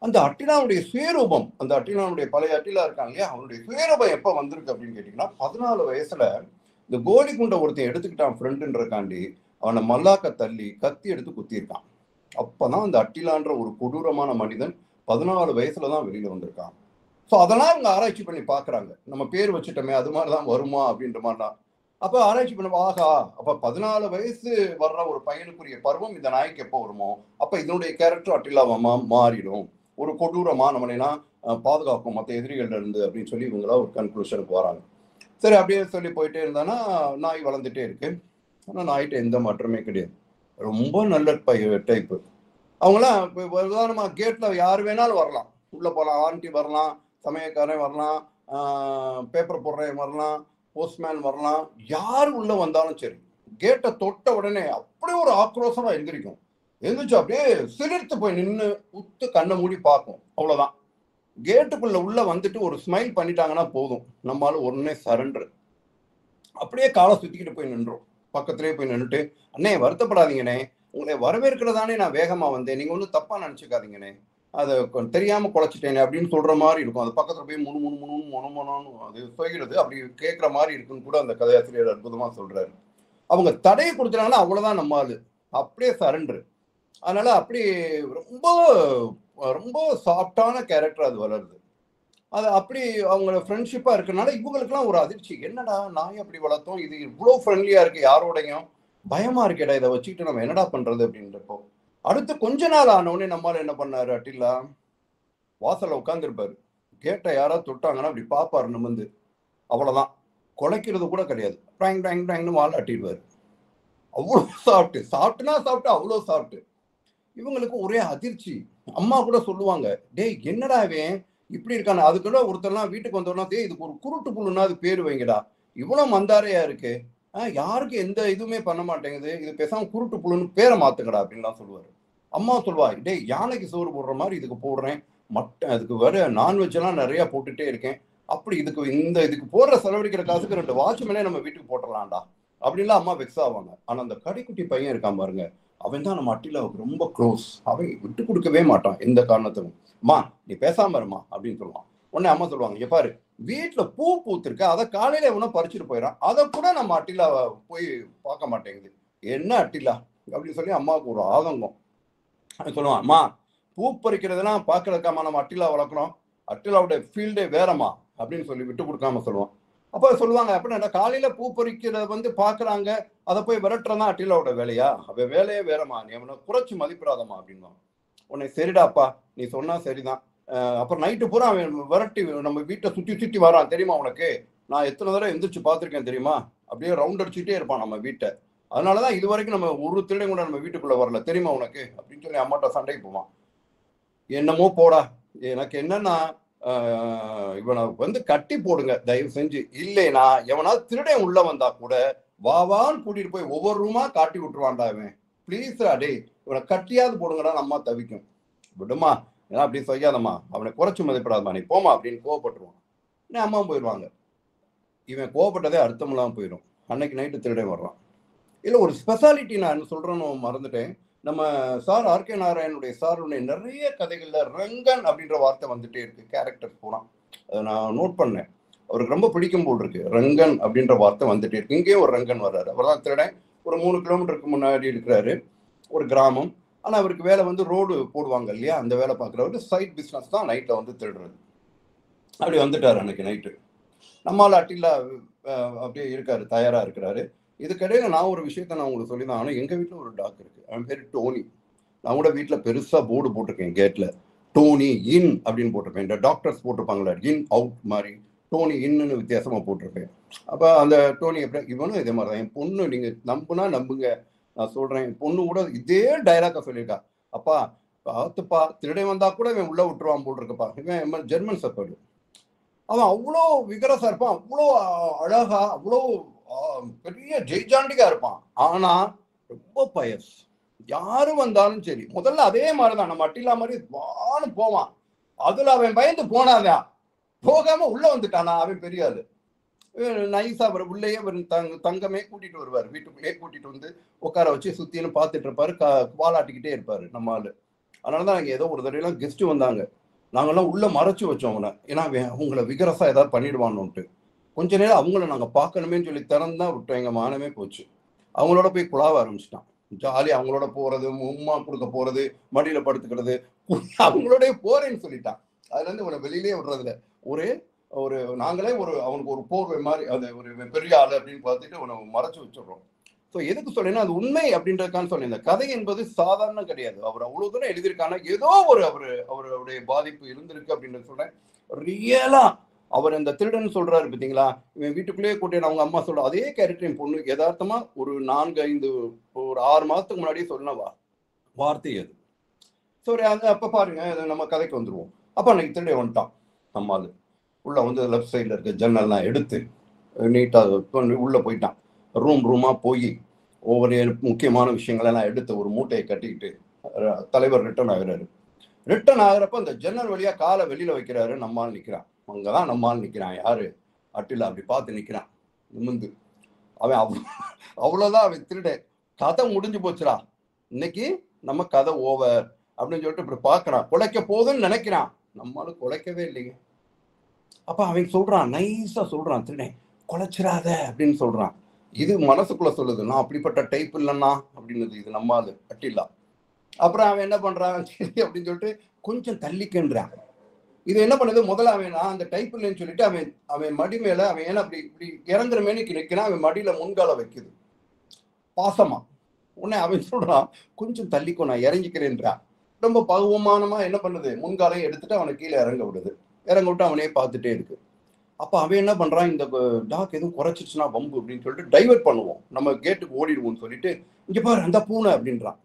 அந்த அட்டிலாவுடைய சுயரூபம் அந்த அட்டிலாவுடைய பழைய அட்டிலா இருக்காங்க இல்லையா அவனுடைய சுயரூபம் எப்ப வந்திருக்கு அப்படின்னு கேட்டீங்கன்னா பதினாலு வயசுல இந்த கோலி குண்டை ஒருத்தன் எடுத்துக்கிட்டான் ஃப்ரெண்டுன்றக்காண்டி அவனை மல்லாக்க தள்ளி கத்தி எடுத்து குத்தியிருக்கான் அப்பதான் அந்த அட்டிலான்ற ஒரு கொடூரமான மனிதன் பதினாலு வயசுல தான் வெளியில வந்திருக்கான் ஸோ அதெல்லாம் அவங்க ஆராய்ச்சி பண்ணி பாக்குறாங்க நம்ம பேர் வச்சுட்டோமே அது மாதிரி தான் வருமா அப்படின்ற மாதிரி தான் அப்ப ஆராய்ச்சி பண்ண ஆகா அப்ப பதினாலு வயசு வர்ற ஒரு பையனுக்குரிய பருவம் இந்த நாய்க்கு எப்போ வருமோ அப்ப இதனுடைய கேரக்டர் அட்டிலாவமா மாறிடும் ஒரு கொடூரமா நம்மளைலாம் அஹ், பாதுகாக்கும் மற்ற எதிரிகள்ல இருந்து அப்படின்னு சொல்லி இவங்களா ஒரு கன்க்ளூஷனுக்கு வராங்க சரி அப்படியே சொல்லி போயிட்டே இருந்தானா நாய் வளர்ந்துட்டே இருக்கு ஆனா நாய்கிட்ட எந்த மாற்றமே கிடையாது ரொம்ப நல்ல பைய டைப்பு அவங்களாம் இப்போ உதாரணமா கேட்ல யார் வேணாலும் வரலாம் உள்ள போகலாம் ஆண்டி வரலாம் சமயக்காரன் வரலாம் பேப்பர் போடுறவன் வரலாம் போஸ்ட்மேன் வரலாம் யார் உள்ள வந்தாலும் சரி கேட்டை தொட்ட உடனே அப்படியே ஒரு ஆக்ரோஷமா எந்திரிக்கும் எந்திரிச்சு அப்படியே சிலிர்த்து போய் நின்று உத்து கண்ணை மூடி பார்க்கும் அவ்வளவுதான் கேட்டுக்குள்ள உள்ள வந்துட்டு ஒரு ஸ்மைல் பண்ணிட்டாங்கன்னா போதும் நம்மளால உடனே சரண்டர் அப்படியே காலை சுத்திக்கிட்டு போய் நின்றோம் பக்கத்திலேயே போய் நின்றுட்டு அண்ணே வருத்தப்படாதீங்கண்ணே உங்களை வரவேற்கிறதானே நான் வேகமா வந்தேன் நீங்க ஒன்றும் தப்பா நினைச்சுக்காதீங்கண்ணே அதை கொ- தெரியாம குலைச்சிட்டேனே அப்படின்னு சொல்ற மாதிரி இருக்கும் அது பக்கத்துல போய் முணு முணு முணு முணு முணுன்னு அது சொல்கிறது அப்படி கேட்குற மாதிரி இருக்குன்னு கூட அந்த கதையாசிரியர் அற்புதமா சொல்றாரு அவங்க தடையை கொடுத்துட்டாங்கன்னா அவ்வளவுதான் நம்ம ஆளு அப்படியே சரண்டர் அதனால அப்படி ரொம்ப ரொம்ப சாஃப்டான கேரக்டர் அது வளருது அது அப்படி அவங்க ஃப்ரெண்ட்ஷிப்பா இருக்கனால இவங்களுக்குலாம் ஒரு அதிர்ச்சி என்னடா நாய் அப்படி வளர்த்தோம் இது இவ்வளோ ஃப்ரெண்ட்லியா இருக்கு யாரோடையும் பயமா இருக்கேடா இதை வச்சுக்கிட்டு நம்ம என்னடா பண்றது அப்படின்றப்போ அடுத்து கொஞ்ச நாள் ஆனவுடனே நம்மால என்ன பண்ணாரு அட்டில்லா வாசல்ல உட்காந்துருப்பாரு கேட்டை யாராவது தொட்டாங்கன்னா அப்படி பாப்பாரு நிமிந்து அவ்வளவுதான் குலைக்கிறது கூட கிடையாது டாங் டாங் டாங்னு வால் அட்டிடுவாரு அவ்வளோ சாப்பிட்டு சாப்பிட்டுனா சாப்பிட்டு அவ்வளோ சாப்பிட்டு இவங்களுக்கு ஒரே அதிர்ச்சி அம்மா கூட சொல்லுவாங்க டேய் என்னடா இவன் இப்படி இருக்கானே அதுக்குள்ள ஒருத்தர்லாம் வீட்டுக்கு வந்தோம்னா டேய் இதுக்கு ஒரு குருட்டு புல்லுன்னா அது பேர் வைங்கடா இவ்வளவு மந்தாரையா இருக்கு ஆஹ் யாருக்கு எந்த இதுவுமே பண்ண மாட்டேங்குது இது பேசாம குருட்டு புல்லுன்னு பேரை மாத்துங்கடா அப்படின்லாம் சொல்லுவாரு அம்மா சொல்லுவா டேய் யானைக்கு சோறு போடுற மாதிரி இதுக்கு போடுறேன் மட்டன் அதுக்கு வர நான்வெஜ் எல்லாம் நிறைய போட்டுட்டே இருக்கேன் அப்படி இதுக்கு இந்த இதுக்கு போடுற செலவழிக்கிற காசுக்கு ரெண்டு வாட்ச் மேலே நம்ம வீட்டுக்கு போட்டுடலாம்டா அப்படின்லாம் அம்மா வெக்ஸ் ஆவாங்க ஆனா அந்த கடைக்குட்டி பையன் இருக்கான் பாருங்க அவன் தான் நம்ம அட்டிலாவுக்கு ரொம்ப க்ளோஸ் அவன் விட்டு கொடுக்கவே மாட்டான் எந்த காரணத்துக்கும் அம்மா நீ பேசாம இருமா அப்படின்னு சொல்லுவான் உடனே அம்மா சொல்லுவாங்க இங்க பாரு வீட்டுல பூ பூத்திருக்கு அதை காலையில எவனோ பறிச்சுட்டு போயிடான் அதை கூட நம்ம அட்டிலா போய் பார்க்க மாட்டேங்குது என்ன அட்டிலா அப்படின்னு சொல்லி அம்மாவுக்கு ஒரு ஆதங்கம் அவன் சொல்லுவான் அம்மா பூ பறிக்கிறதெல்லாம் பார்க்கறதுக்காம நம்ம அட்டிலா வளர்க்குறோம் அட்டிலாவுடைய ஃபீல்டே வேறம்மா அப்படின்னு சொல்லி விட்டு கொடுக்காம சொல்லுவான் அப்ப சொல்லுவாங்க அப்படின்னா காலையில பூ பறிக்கிறத வந்து பாக்குறாங்க அதை போய் விரட்டுறதான் அட்டிலாவோட வேலையா அவ வேலையே வேறம்மா நீ அவனை குறைச்சு மதிப்பிடாதம்மா அப்படின்வான் உன்னை சரிடாப்பா நீ சொன்னா சரிதான் அஹ் அப்புறம் நைட்டு பூரா அவன் விரட்டி நம்ம வீட்டை சுத்தி சுத்தி வரான் தெரியுமா உனக்கு நான் எத்தனை தடவை எந்திரிச்சு பார்த்திருக்கேன் தெரியுமா அப்படியே ரவுண்ட் அடிச்சுட்டே இருப்பான் நம்ம வீட்டை அதனாலதான் இது வரைக்கும் நம்ம ஒரு திருடன் கூட நம்ம வீட்டுக்குள்ள வரல தெரியுமா உனக்கு அப்படின்னு சொல்லி அம்மாட்ட சண்டைக்கு போவான் என்னமோ போடா எனக்கு என்னன்னா ஆஹ் இவனை வந்து கட்டி போடுங்க தயவு செஞ்சு இல்லைனா எவனாவது திருடன் உள்ள வந்தா கூட வா வான்னு கூட்டிட்டு போய் ஒவ்வொரு ரூமா காட்டி விட்டுருவான்டா இவன் ப்ளீஸ் டேய் இவனை கட்டியாவது போடுங்கடா அம்மா தவிக்கும் விடுமா ஏன்னா அப்படி செய்யாதம்மா அவனை குறைச்சு மதிப்பிடாதம்மா நீ போமா அப்படின்னு கோவப்பட்டுருவான் உடனே அம்மா போயிடுவாங்க இவன் கோவப்பட்டதே அர்த்தமில்லாம போயிடும் அன்னைக்கு நைட்டு திருடன் வர்றான் இல்ல ஒரு ஸ்பெஷாலிட்டி நான் என்ன சொல்றேன்னு மறந்துட்டேன் நம்ம சார் ஆர்கே நாராயணுடைய சாருடைய நிறைய கதைகள்ல ரங்கன் அப்படின்ற வார்த்தை வந்துட்டே இருக்கு கேரக்டர் பூரா அதை நான் நோட் பண்ணேன் அவருக்கு ரொம்ப பிடிக்கும் போல் இருக்கு ரங்கன் அப்படின்ற வார்த்தை வந்துட்டே இருக்கு இங்கேயும் ஒரு ரங்கன் வர்றாரு அவர் தான் திருடன் ஒரு மூணு கிலோமீட்டருக்கு முன்னாடி இருக்கிறாரு ஒரு கிராமம் ஆனா அவருக்கு வேலை வந்து ரோடு போடுவாங்க இல்லையா அந்த வேலை பார்க்குறவரு சைட் பிஸ்னஸ் தான் நைட்டில் வந்து திருடுறது அப்படி வந்துட்டாரு அன்னைக்கு நைட்டு நம்மால் அட்டிலா அஹ், அப்படியே இருக்காரு தயாரா இருக்கிறாரு இதுக்கிடையில நான் ஒரு விஷயத்த நான் உங்களுக்கு சொல்லி தான் ஆனால் எங்க வீட்டில் ஒரு டாக் இருக்கு அவன் பேர் டோனி நான் கூட வீட்டில் பெருசா போர்டு போட்டிருக்கேன் கேட்ல டோனி இன் அப்படின்னு போட்டிருப்பேன் இந்த டாக்டர்ஸ் போட்டிருப்பாங்களா இன் அவுட் மாதிரி டோனி இன்னு வித்தியாசமா போட்டிருப்பேன் அப்ப அந்த டோனி எப்படி இவனும் இதே மாதிரி தான் என் பொண்ணு நீங்க நம்புனா நம்புங்க நான் சொல்றேன் என் பொண்ணு கூட இதே டைலாக்கா சொல்லியிருக்கா அப்பா பார்த்துப்பா திருடன் வந்தா கூட இவன் உள்ள விட்டுருவான் போல் இருக்குப்பா இவன் ஜெர்மன் சப்பர்டு அவன் அவ்வளோ விகரசா இருப்பான் அவ்வளோ அஹ், அழகா அவ்வளோ அஹ், பெரிய ஜெய்ஜாண்டிகா இருப்பான் ஆனா ரொம்ப பயஸ் யாரு வந்தாலும் சரி முதல்ல அதே மாதிரிதான் நம்ம அட்டிலா மாதிரி வான்னு போவான் அதுல அவன் பயந்து போனாதான் போகாம உள்ள வந்துட்டானா அவன் பெரிய ஆளு இவன் நைஸா அவர் உள்ளேயே அவர் தங்க தங்கமே கூட்டிட்டு வருவார் வீட்டுக்குள்ளேயே கூட்டிட்டு வந்து உட்கார வச்சு சுத்தின்னு பார்த்துட்டு இருப்பாரு க- வாலாட்டிக்கிட்டே இருப்பாரு நம்ம ஆளு அதனால தான் நாங்கள் ஏதோ ஒரு தடையெல்லாம் கெஸ்ட் வந்தாங்க நாங்கெல்லாம் உள்ள மறைச்சு வச்சோம் அவனை ஏன்னா அவன் அவங்கள விகரசா ஏதாவது பண்ணிடுவான்னுட்டு கொஞ்ச நேரம் அவங்கள நாங்க பார்க்கணுமேன்னு சொல்லி திறந்தா விட்டோம் எங்க மானமே போச்சு அவங்களோட போய் குழாவ ஆரம்பிச்சிட்டான் ஜாலி அவங்களோட போறது உம்மா கொடுக்க போறது மடியில படுத்துக்கிறது அவங்களோட போறேன்னு சொல்லிட்டான் அதுல இருந்து இவனை வெளியிலே விடுறதுல ஒரு ஒரு நாங்களே ஒரு அவனுக்கு ஒரு போர்வை மாதிரி அந்த ஒரு இவன் பெரிய ஆளு அப்படின்னு பார்த்துட்டு அவனை மறைச்சு வச்சிடுறோம் ஸோ எதுக்கு சொல்றேன்னா அது உண்மை அப்படின்றதுக்கான சொன்னேன் இந்த கதை என்பது சாதாரணம் கிடையாது அவர் அவ்வளவு தூரம் எழுதியிருக்கான ஏதோ ஒரு அவர் அவருடைய பாதிப்பு இருந்திருக்கு அப்படின்னு சொல்றேன் ரியலா அவர் அந்த திருடன் சொல்றாரு பார்த்தீங்களா இவன் வீட்டுக்குள்ளேயே கூட்டிட்டு அவங்க அம்மா சொல்ற அதே கேரக்டர் என் பொண்ணு யதார்த்தமா ஒரு நான்கு ஐந்து ஒரு ஆறு மாசத்துக்கு முன்னாடியே சொன்ன வா வார்த்தை அது சரி அங்க அப்ப பாருங்க அது நம்ம கதைக்கு வந்துருவோம் அப்ப அன்னைக்கு திருடைய வந்துட்டான் நம்மால் உள்ள வந்து லெஃப்ட் சைடில் இருக்க ஜன்னல்லாம் எடுத்து நீட்டாக உள்ள போயிட்டான் ரூம் ரூமா போய் ஒவ்வொரு முக்கியமான விஷயங்களெல்லாம் எடுத்து ஒரு மூட்டையை கட்டிக்கிட்டு அஹ், தலைவர் ரிட்டர்ன் ஆகுறாரு ரிட்டர்ன் ஆகுறப்ப அந்த ஜன்னல் வழியா காலை வெளியில வைக்கிறாரு நம்மால் நிக்கிறான் அங்கதான் நம்மால் நிக்கிறான் யாரு அட்டில அப்படி பார்த்து நிக்கிறான் நிமிந்து அவன் அவ்வளோ அவ்வளவுதான் அவன் திருடன் கதை முடிஞ்சு போச்சுடா இன்னைக்கு நம்ம கதை ஓவர் அப்படின்னு சொல்லிட்டு இப்படி பார்க்கறான் குலைக்க போகுதுன்னு நினைக்கிறான் நம்மளால குலைக்கவே இல்லைங்க அப்ப அவன் சொல்றான் நைஸா சொல்றான் திருடன் குலைச்சிடாத அப்படின்னு சொல்றான் இது மனசுக்குள்ள சொல்லுது நான் அப்படிப்பட்ட டைப் இல்லைன்னா அப்படின்னு இது நம்ம ஆளு அட்டில்லா அப்புறம் அவன் என்ன பண்றான் சரி அப்படின்னு சொல்லிட்டு கொஞ்சம் தள்ளிக்கின்றான் இது என்ன பண்ணுது முதல்ல அவன் நான் அந்த டைப் இல்லைன்னு சொல்லிட்டு அவன் அவன் மடி மேல அவன் ஏன்னா அப்படி இப்படி இறங்குற மேனிக்கு நிற்கிறான் அவன் மடியில முன்கால வைக்குது பாசமா உடனே அவன் சொல்றான் கொஞ்சம் தள்ளிக்கோ நான் இறங்கிக்கிறேன்றான் ரொம்ப பகுவமானமா என்ன பண்ணுது முன்காலையும் எடுத்துட்டு அவனை கீழே இறங்க விடுது இறங்க விட்டு அவனே பார்த்துட்டே இருக்கு அப்ப அவன் என்ன பண்றான் இந்த டாக் எதுவும் குறைச்சிச்சுன்னா வம்பு அப்படின்னு சொல்லிட்டு டைவர்ட் பண்ணுவோம் நம்ம கேட்டுக்கு ஓடிடுவோம்னு சொல்லிட்டு இங்க பாரு அந்த பூனை அப்படின்றான்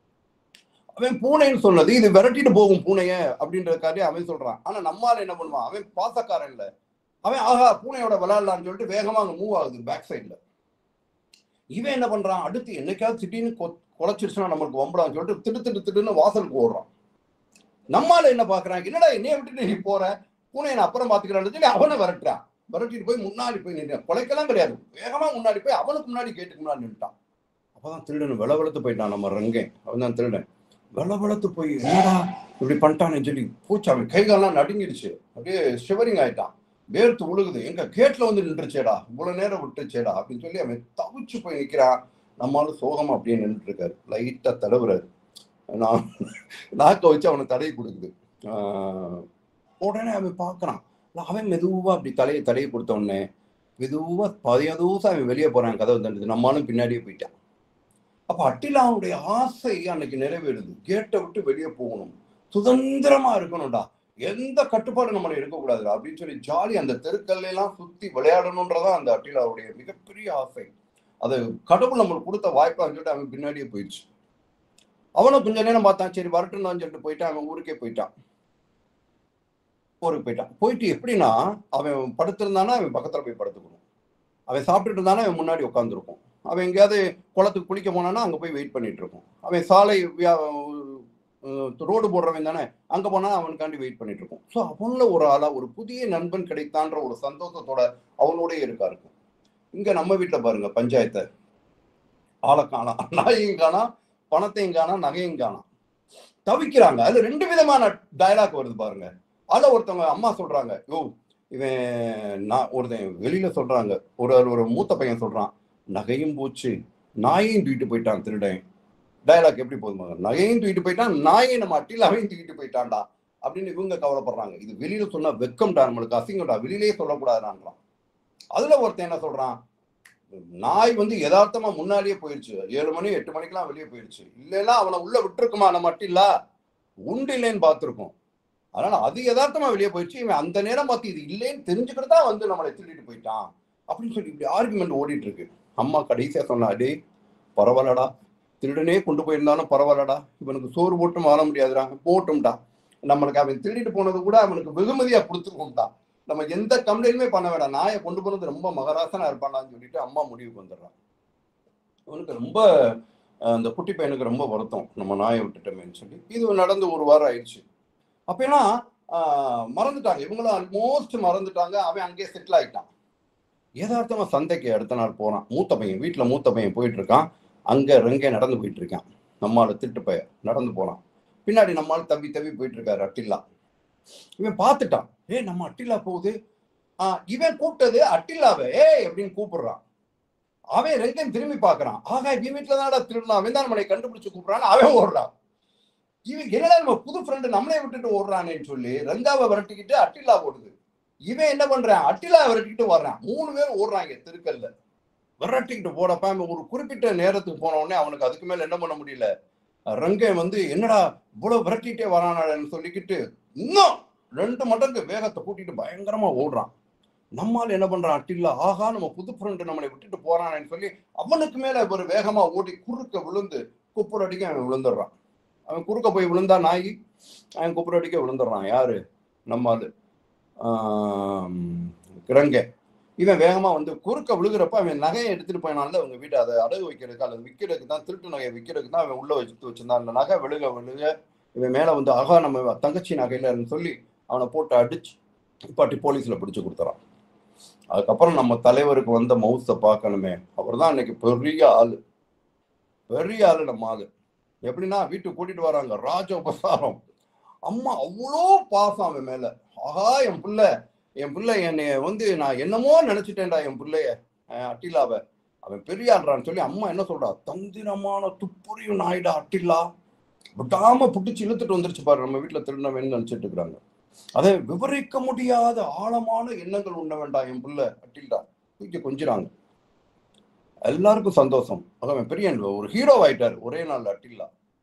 அவன் பூனைன்னு சொன்னது இது விரட்டிட்டு போகும் பூனைய அப்படின்றதுக்காக அவன் சொல்றான் ஆனா நம்மால என்ன பண்ணுவான் அவன் பாசக்காரன் இல்ல அவன் ஆஹா பூனையோட விளையாடலாம்னு சொல்லிட்டு வேகமா அங்க மூவ் ஆகுது பேக் சைட்ல இவன் என்ன பண்றான் அடுத்து என்னைக்காவது திடீர்னு கொ- குலைச்சிருச்சுன்னா நம்மளுக்கு வம்பலான்னு சொல்லிட்டு திட்டு திட்டு திட்டுன்னு வாசலுக்கு ஓடுறான் நம்மால என்ன பாக்குறான் என்னடா என்னைய விட்டுட்டு நீ போற பூனையை நான் அப்புறம் பாத்துக்கிறான்னு சொல்லி அவனை விரட்டுறான் விரட்டிட்டு போய் முன்னாடி போய் நின்று கொலைக்கெல்லாம் கிடையாது வேகமா முன்னாடி போய் அவனுக்கு முன்னாடி கேட்டுக்கு முன்னாடி நின்ட்டான் அப்பதான் திருடன் வெள வெளத்து போயிட்டான் நம்ம ரங்கன் அவன் தான் திருடன் வெள வெளத்து போய் என்னடா இப்படி பண்ணிட்டானே சொல்லி பூச்சி அவன் கைகாலெல்லாம் நடுங்கிடுச்சு அப்படியே ஷிவரிங் ஆயிட்டான் வேர்த்து உழுகுது எங்க கேட்ல வந்து நின்றுச்சேடா இவ்வளவு நேரம் விட்டுச்சேடா அப்படின்னு சொல்லி அவன் தவிச்சு போய் நிக்கிறான் நம்மளால சோகமா அப்படியே நின்றுட்டு இருக்காரு லைட்டா தடவுறாரு நான் நாக்க வச்சு அவனை தடவி கொடுக்குது ஆஹ் உடனே அவன் பார்க்கறான் அவன் மெதுவா அப்படி தலையை தடவி கொடுத்த உடனே மெதுவா பதியதூசா அவன் வெளியே போறான் கதவு தண்டுது நம்மளும் பின்னாடியே போயிட்டான் அப்ப அட்டிலாவுடைய ஆசை அன்னைக்கு நிறைவேறுது கேட்டை விட்டு வெளியே போகணும் சுதந்திரமா இருக்கணும்டா எந்த கட்டுப்பாடும் நம்மளை இருக்கக்கூடாதுடா அப்படின்னு சொல்லி ஜாலி அந்த தெருக்கல்ல எல்லாம் சுத்தி விளையாடணுன்றதான் அந்த அட்டிலாவுடைய மிகப்பெரிய ஆசை அது கடவுள் நம்மளுக்கு கொடுத்த வாய்ப்பான்னு சொல்லிட்டு அவன் பின்னாடியே போயிடுச்சு அவனும் கொஞ்ச நேரம் பார்த்தான் சரி வரட்டும்னு சொல்லிட்டு போயிட்டான் அவன் ஊருக்கே போயிட்டான் ஊருக்கு போயிட்டான் போயிட்டு எப்படின்னா அவன் படுத்திருந்தானா அவன் பக்கத்துல போய் படுத்துக்கணும் அவன் சாப்பிட்டுட்டு இருந்தானா அவன் முன்னாடி உட்காந்துருக்கும் அவன் எங்கேயாவது குளத்துக்கு குளிக்க போனானா அங்க போய் வெயிட் பண்ணிட்டு இருக்கும் அவன் சாலை ரோடு போடுறவன் தானே அங்க போனா அவனுக்காண்டி வெயிட் பண்ணிட்டு இருக்கும் ஸோ அவன்ல ஒரு ஆளா ஒரு புதிய நண்பன் கிடைத்தான்ற ஒரு சந்தோஷத்தோட அவனோடய இருக்கா இருக்கும் இங்க நம்ம வீட்டுல பாருங்க பஞ்சாயத்தை ஆளை காணாம் நாயையும் காணாம் பணத்தையும் காணாம் நகையும் காணாம் தவிக்கிறாங்க அதுல ரெண்டு விதமான டயலாக் வருது பாருங்க அதுல ஒருத்தவங்க அம்மா சொல்றாங்க யோ இவன் நான் ஒருத்தன் வெளியில சொல்றாங்க ஒரு ஒரு மூத்த பையன் சொல்றான் நகையும் போச்சு நாயையும் தூக்கிட்டு போயிட்டான் திருடன் டயலாக் எப்படி போதுமா நகையும் தூக்கிட்டு போயிட்டான் நாயை நம்ம அட்டிலாவையும் தூக்கிட்டு போயிட்டான்டா அப்படின்னு இவங்க கவலைப்படுறாங்க இது வெளியில சொன்னா வெக்கம்டா நம்மளுக்கு அசிங்கம்டா வெளியிலேயே சொல்லக்கூடாதுன்றான் அதுல ஒருத்தன் என்ன சொல்றான் நாய் வந்து யதார்த்தமா முன்னாடியே போயிடுச்சு ஏழு மணி எட்டு மணிக்கெல்லாம் வெளியே போயிடுச்சு இல்லைன்னா அவனை உள்ள விட்டுருக்குமா நம்ம அட்டிலா உண்டு இல்லைன்னு பார்த்துருக்கோம் அதனால அது யதார்த்தமா வெளியே போயிடுச்சு இவன் அந்த நேரம் பார்த்து இது இல்லைன்னு தெரிஞ்சுக்கிட்டு தான் வந்து நம்மளை திருடிட்டு போயிட்டான் அப்படின்னு சொல்லி இப்படி ஆர்குமெண்ட் ஓடிட்டு இருக்கு அம்மா கடைசியா சொன்னா டேய் பரவாயில்லடா திருடனே கொண்டு போயிருந்தாலும் பரவாயில்லடா இவனுக்கு சோறு போட்டும் வாழ முடியாதுடா போட்டும்டா நம்மளுக்கு அவன் திருடிட்டு போனது கூட அவனுக்கு வெகுமதியா கொடுத்துருக்கோம்டா நம்ம எந்த கம்ப்ளைண்ட்டுமே பண்ண வேண்டாம் நாயை கொண்டு போனது ரொம்ப மகராசனா இருப்பானான்னு சொல்லிட்டு அம்மா முடிவுக்கு வந்துடுறான் இவனுக்கு ரொம்ப அஹ், அந்த குட்டி பையனுக்கு ரொம்ப வருத்தம் நம்ம நாயை விட்டுட்டோமேன்னு சொல்லி இது நடந்து ஒரு வாரம் ஆயிடுச்சு அப்பெல்லாம் ஆஹ், மறந்துட்டாங்க இவங்களும் ஆல்மோஸ்ட் மறந்துட்டாங்க அவன் அங்கேயே செட்டில் ஆயிட்டான் யதார்த்தமா சந்தைக்கு அடுத்த நாள் போறான் மூத்த பையன் வீட்டுல மூத்த பையன் போயிட்டு இருக்கான் அங்க ரெங்கே நடந்து போயிட்டு இருக்கான் நம்மால திட்டு பையன் நடந்து போனான் பின்னாடி நம்மால் தம்பி தம்பி போயிட்டு இருக்காரு அட்டில்லா இவன் பார்த்துட்டான் ஏய் நம்ம அட்டில்லா போகுது ஆஹ் இவன் கூப்பிட்டது அட்டில்லாவை ஏய் அப்படின்னு கூப்பிடுறான் அவன் ரெங்கையும் திரும்பி பார்க்கறான் ஆகா இவன் வீட்டுல தான்டா திருடலாம் அவன் தான் நம்மளை கண்டுபிடிச்சு கூப்பிடுறான்னு அவன் ஓடுறான் இவன் என்னடா நம்ம புது ஃப்ரெண்டு நம்மளே விட்டுட்டு ஓடுறானேன்னு சொல்லி ரெங்காவை விரட்டிக்கிட்டு அட்டில்லா ஓடுது இவன் என்ன பண்றான் அட்டிலா விரட்டிக்கிட்டு வர்றான் மூணு பேர் ஓடுறாங்க தெருக்கல்ல விரட்டிக்கிட்டு போடப்ப அவன் ஒரு குறிப்பிட்ட நேரத்துக்கு போன உடனே அவனுக்கு அதுக்கு மேல என்ன பண்ண முடியல ரங்கன் வந்து என்னடா இவ்வளவு விரட்டிட்டே வரானான்னு சொல்லிக்கிட்டு இன்னும் ரெண்டு மடங்கு வேகத்தை கூட்டிட்டு பயங்கரமா ஓடுறான் நம்மால் என்ன பண்றான் அட்டில்லா ஆகா நம்ம புது ஃப்ரெண்டு நம்மளை விட்டுட்டு போறானேன்னு சொல்லி அவனுக்கு மேல ஒரு வேகமா ஓடி குறுக்க விழுந்து குப்புற அடிக்க அவன் விழுந்துடுறான் அவன் குறுக்க போய் விழுந்தா நாய் அவன் குப்புற அடிக்க விழுந்துடுறான் யாரு நம்மால் கிரங்க இவன் வேகமா வந்து குறுக்க விழுகிறப்ப அவன் நகையை எடுத்துட்டு போயினால அவங்க வீட்டை அதை அடகு வைக்கிறதுக்கு அல்லது விற்கிறதுக்கு தான் திருட்டு நகையை விற்கிறதுக்கு தான் அவன் உள்ள வச்சு வச்சிருந்தான் அந்த நகை விழுக விழுக இவன் மேல வந்து ஆகா நம்ம தங்கச்சி நகையிலன்னு சொல்லி அவனை போட்டு அடிச்சு பாட்டி போலீஸ்ல பிடிச்சு கொடுத்துறான் அதுக்கப்புறம் நம்ம தலைவருக்கு வந்த மவுஸை பார்க்கணுமே அவர் தான் அன்னைக்கு பெரிய ஆளு பெரிய ஆளு நம்ம ஆளு எப்படின்னா வீட்டுக்கு கூட்டிட்டு வராங்க ராஜ உபசாரம் அம்மா அவ்வளோ பாசம் அவன் மேல ஆஹா என் புள்ள என் பிள்ளை என்னை வந்து நான் என்னமோ நினைச்சிட்டேன்டா என் பிள்ளைய அட்டிலாவ அவன் பெரிய ஆடுறான்னு சொல்லி அம்மா என்ன சொல்றா தந்திரமான துப்புரியும் நாயிடா அட்டில்லா விடாம புடிச்சு இழுத்துட்டு வந்துருச்சு பாரு நம்ம வீட்டுல திருநவன்னு நினைச்சிட்டு இருக்கிறாங்க அதை விவரிக்க முடியாத ஆழமான எண்ணங்கள் உண்ண வேண்டாம் என் பிள்ளை அட்டில்டா தூக்கி கொஞ்சிறாங்க எல்லாருக்கும் சந்தோஷம் அதான் பெரிய ஒரு ஹீரோ ஆயிட்டாரு ஒரே நாள் அட்டில்லா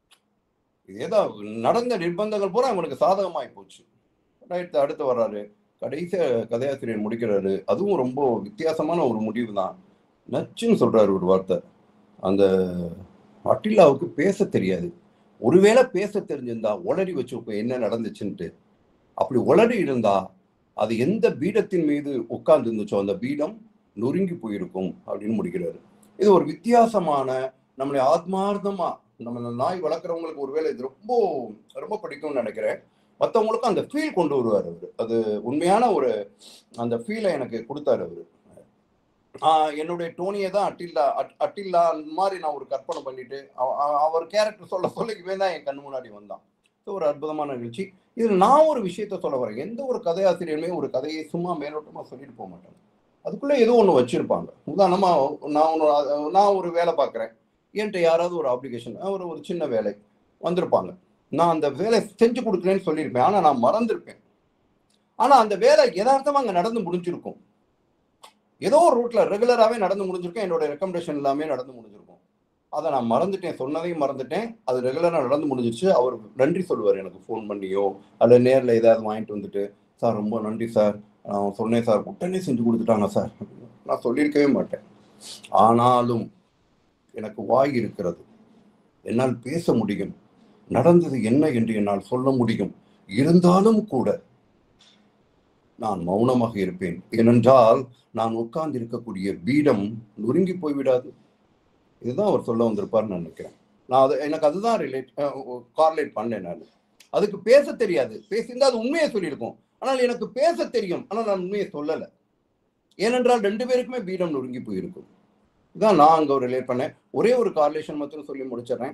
இதேதான் நடந்த நிர்பந்தங்கள் பூரா அவங்களுக்கு சாதகமாயி போச்சு ரைட் அடுத்து வர்றாரு கடைசி கதையாசிரியர் முடிக்கிறாரு அதுவும் ரொம்ப வித்தியாசமான ஒரு முடிவு தான் நச்சுன்னு சொல்றாரு ஒரு வார்த்தை அந்த அட்டில்லாவுக்கு பேச தெரியாது ஒருவேளை பேச தெரிஞ்சிருந்தா உளறி வச்சு என்ன நடந்துச்சுன்ட்டு அப்படி உளறி இருந்தா அது எந்த பீடத்தின் மீது உட்கார்ந்து இருந்துச்சோ அந்த பீடம் நொறுங்கி போயிருக்கும் அப்படின்னு முடிக்கிறாரு இது ஒரு வித்தியாசமான நம்மளை ஆத்மார்த்தமா நம்ம நாய் வளர்க்குறவங்களுக்கு ஒருவேளை இது ரொம்ப ரொம்ப பிடிக்கும்னு நினைக்கிறேன் மற்றவங்களுக்கும் அந்த ஃபீல் கொண்டு வருவார் அவர் அது உண்மையான ஒரு அந்த ஃபீலை எனக்கு கொடுத்தாரு அவர் என்னுடைய டோனியை தான் அட்டில்லா அட்டில்லா அந்த மாதிரி நான் ஒரு கற்பனை பண்ணிட்டு அவர் கேரக்டர் சொல்ல சொல்ல இவன் தான் என் கண் முன்னாடி வந்தான் ஒரு அற்புதமான நிகழ்ச்சி இதில் நான் ஒரு விஷயத்த சொல்ல வரேன் எந்த ஒரு கதையாசிரியருமே ஒரு கதையை சும்மா மேலோட்டமாக சொல்லிட்டு போக மாட்டாங்க அதுக்குள்ளே ஏதோ ஒன்று வச்சிருப்பாங்க உதாரணமா நான் ஒன்று நான் ஒரு வேலை பார்க்குறேன் என்கிட்ட யாராவது ஒரு அப்ளிகேஷன் ஒரு ஒரு சின்ன வேலை வந்திருப்பாங்க நான் அந்த வேலை செஞ்சு கொடுக்குறேன்னு சொல்லியிருப்பேன் ஆனால் நான் மறந்துருப்பேன் ஆனால் அந்த வேலை யதார்த்தமாக அங்கே நடந்து முடிஞ்சிருக்கும் ஏதோ ஒரு ரூட்ல ரெகுலராகவே நடந்து முடிஞ்சிருக்கும் என்னோட ரெக்கமெண்டேஷன் எல்லாமே நடந்து முடிஞ்சிருக்கும் அதை நான் மறந்துட்டேன் சொன்னதையும் மறந்துட்டேன் அது ரெகுலராக நடந்து முடிஞ்சிருச்சு அவர் நன்றி சொல்லுவார் எனக்கு ஃபோன் பண்ணியோ அல்ல நேரில் ஏதாவது வாங்கிட்டு வந்துட்டு சார் ரொம்ப நன்றி சார் நான் சொன்னேன் சார் உடனே செஞ்சு கொடுத்துட்டாங்க சார் நான் சொல்லியிருக்கவே மாட்டேன் ஆனாலும் எனக்கு வாய் இருக்கிறது என்னால் பேச முடியும் நடந்தது என்ன என்று என்னால் சொல்ல முடியும் இருந்தாலும் கூட நான் மௌனமாக இருப்பேன் ஏனென்றால் நான் உட்கார்ந்து இருக்கக்கூடிய பீடம் நொறுங்கி போய்விடாது இதுதான் அவர் சொல்ல வந்திருப்பார்னு நினைக்கிறேன் நான் அது எனக்கு அதுதான் ரிலேட் கார்லேட் பண்ணேன் நான் அதுக்கு பேச தெரியாது பேசியிருந்தா அது உண்மையை சொல்லியிருக்கோம் ஆனால் எனக்கு பேச தெரியும் ஆனால் நான் உண்மையை சொல்லலை ஏனென்றால் ரெண்டு பேருக்குமே பீடம் நொறுங்கி போயிருக்கும் இதான் நான் அங்கே ரிலேட் பண்ணேன் ஒரே ஒரு கார்லேஷன் மட்டும் சொல்லி முடிச்சிடுறேன்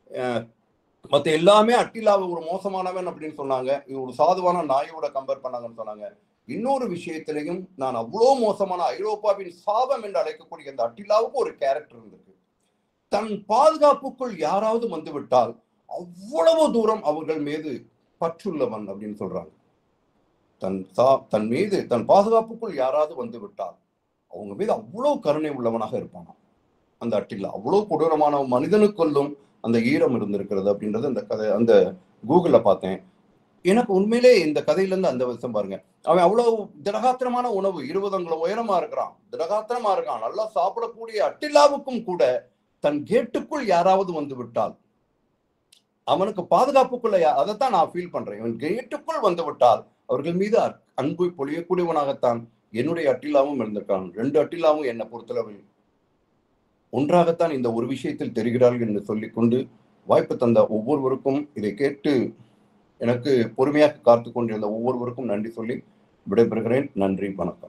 மற்ற எல்லாமே அட்டிலாவை ஒரு மோசமானவன் அப்படின்னு சொன்னாங்க இது ஒரு சாதுவான நாயோட கம்பேர் பண்ணாங்கன்னு சொன்னாங்க இன்னொரு விஷயத்திலையும் நான் அவ்வளோ மோசமான ஐரோப்பாவின் சாபம் என்று அழைக்கக்கூடிய அந்த அட்டிலாவுக்கு ஒரு கேரக்டர் இருந்திருக்கு தன் பாதுகாப்புக்குள் யாராவது வந்து விட்டால் அவ்வளவு தூரம் அவர்கள் மீது பற்றுள்ளவன் அப்படின்னு சொல்றாங்க தன் சா தன் மீது தன் பாதுகாப்புக்குள் யாராவது வந்து விட்டால் அவங்க மீது அவ்வளவு கருணை உள்ளவனாக இருப்பானா அந்த அட்டில்லா அவ்வளவு கொடூரமான மனிதனுக்குள்ளும் அந்த ஈரம் இருந்திருக்கிறது அப்படின்றது அந்த கதை அந்த கூகுள்ல பார்த்தேன் எனக்கு உண்மையிலே இந்த கதையில இருந்து அந்த விஷயம் பாருங்க அவன் அவ்வளவு திடகாத்திரமான உணவு இருபது அங்குல உயரமா இருக்கிறான் திடகாத்திரமா இருக்கான் நல்லா சாப்பிடக்கூடிய அட்டில்லாவுக்கும் கூட தன் கேட்டுக்குள் யாராவது வந்து விட்டால் அவனுக்கு பாதுகாப்புக்குள்ள அதைத்தான் நான் ஃபீல் பண்றேன் இவன் கேட்டுக்குள் வந்து விட்டால் அவர்கள் மீது அன்பு பொழியக்கூடியவனாகத்தான் என்னுடைய அட்டிலாவும் இருந்திருக்கான் ரெண்டு அட்டிலாவும் என்னை பொறுத்தளவில் ஒன்றாகத்தான் இந்த ஒரு விஷயத்தில் தெரிகிறார்கள் என்று சொல்லிக்கொண்டு வாய்ப்பு தந்த ஒவ்வொருவருக்கும் இதை கேட்டு எனக்கு பொறுமையாக காத்து கொண்டிருந்த ஒவ்வொருவருக்கும் நன்றி சொல்லி விடைபெறுகிறேன் நன்றி வணக்கம்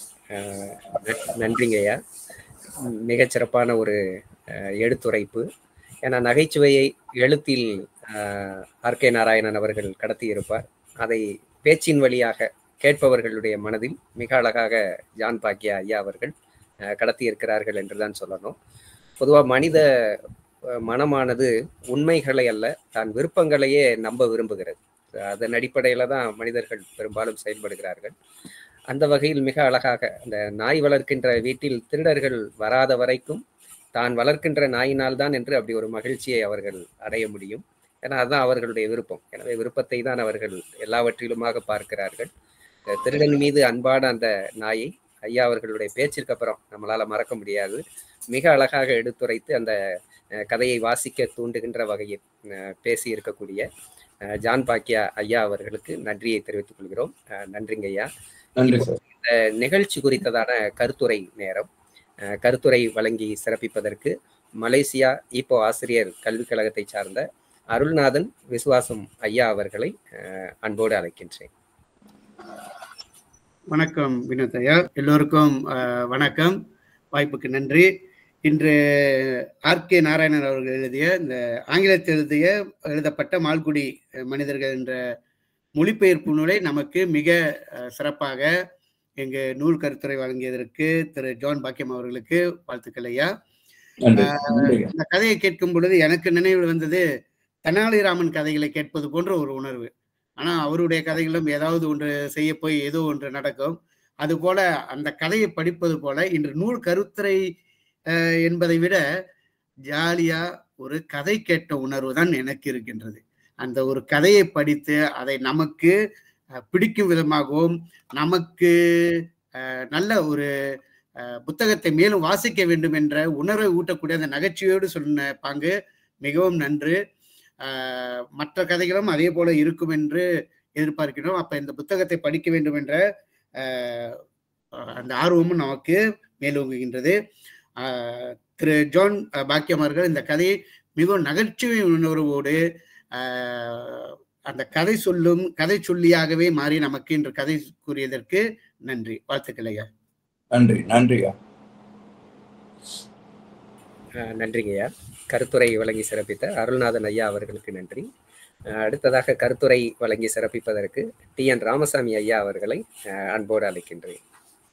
நன்றிங்க ஐயா மிகச்சிறப்பான ஒரு எடுத்துரைப்பு ஏன்னா நகைச்சுவையை எழுத்தில் ஆர் கே நாராயணன் அவர்கள் கடத்தி இருப்பார் அதை பேச்சின் வழியாக கேட்பவர்களுடைய மனதில் மிக அழகாக ஜான் பாக்கியா ஐயா அவர்கள் கடத்தி இருக்கிறார்கள் என்றுதான் சொல்லணும் பொதுவாக மனித மனமானது உண்மைகளை அல்ல தான் விருப்பங்களையே நம்ப விரும்புகிறது அதன் அடிப்படையில தான் மனிதர்கள் பெரும்பாலும் செயல்படுகிறார்கள் அந்த வகையில் மிக அழகாக அந்த நாய் வளர்க்கின்ற வீட்டில் திருடர்கள் வராத வரைக்கும் தான் வளர்க்கின்ற நாயினால் தான் என்று அப்படி ஒரு மகிழ்ச்சியை அவர்கள் அடைய முடியும் ஏன்னா அதுதான் அவர்களுடைய விருப்பம் எனவே விருப்பத்தை தான் அவர்கள் எல்லாவற்றிலுமாக பார்க்கிறார்கள் திருடன் மீது அன்பான அந்த நாயை ஐயா அவர்களுடைய பேச்சிற்கு அப்புறம் நம்மளால மறக்க முடியாது மிக அழகாக எடுத்துரைத்து அந்த கதையை வாசிக்க தூண்டுகின்ற வகையில் பேசி இருக்கக்கூடிய ஜான் பாக்கியா ஐயா அவர்களுக்கு நன்றியை தெரிவித்துக் கொள்கிறோம் நன்றிங்க ஐயா இந்த நிகழ்ச்சி குறித்ததான கருத்துரை நேரம் கருத்துரை வழங்கி சிறப்பிப்பதற்கு மலேசியா இப்போ ஆசிரியர் கல்விக் கழகத்தை சார்ந்த அருள்நாதன் விசுவாசம் ஐயா அவர்களை அன்போடு அழைக்கின்றேன் வணக்கம் வினோத் ஐயா எல்லோருக்கும் வணக்கம் வாய்ப்புக்கு நன்றி இன்று ஆர் கே நாராயணன் அவர்கள் எழுதிய இந்த ஆங்கிலத்தில் எழுதிய எழுதப்பட்ட மால்குடி மனிதர்கள் என்ற மொழிபெயர்ப்பு நூலை நமக்கு மிக சிறப்பாக எங்க நூல் கருத்துரை வழங்கியதற்கு திரு ஜான் பாக்கியம் அவர்களுக்கு வாழ்த்துக்கள் ஐயா இந்த கதையை கேட்கும் பொழுது எனக்கு நினைவில் வந்தது தெனாலிராமன் கதைகளை கேட்பது போன்ற ஒரு உணர்வு ஆனா அவருடைய கதைகளும் ஏதாவது ஒன்று செய்ய போய் ஏதோ ஒன்று நடக்கும் அது போல அந்த கதையை படிப்பது போல இன்று நூல் கருத்துரை என்பதை விட ஜாலியா ஒரு கதை கேட்ட உணர்வு தான் எனக்கு இருக்கின்றது அந்த ஒரு கதையை படித்து அதை நமக்கு பிடிக்கும் விதமாகவும் நமக்கு நல்ல ஒரு புத்தகத்தை மேலும் வாசிக்க வேண்டும் என்ற உணர்வை ஊட்டக்கூடிய அந்த நகைச்சுவையோடு சொன்ன பாங்கு மிகவும் நன்று மற்ற கதைகளும் அதே போல இருக்கும் என்று எதிர்பார்க்கிறோம் அப்ப இந்த புத்தகத்தை படிக்க வேண்டும் என்ற அந்த ஆர்வமும் நமக்கு மேலோங்குகின்றது திரு ஜான் பாக்கியம் அவர்கள் இந்த கதையை மிகவும் நகைச்சுவை உணர்வோடு அந்த கதை சொல்லும் கதை சொல்லியாகவே மாறி நமக்கு இன்று கதை கூறியதற்கு நன்றி வாழ்த்துக்கள் ஐயா நன்றி நன்றியா நன்றிங்கய்யா கருத்துரை வழங்கி சிறப்பித்த அருள்நாதன் ஐயா அவர்களுக்கு நன்றி அடுத்ததாக கருத்துரை வழங்கி சிறப்பிப்பதற்கு டி என் ராமசாமி ஐயா அவர்களை அன்போடு அழைக்கின்றேன்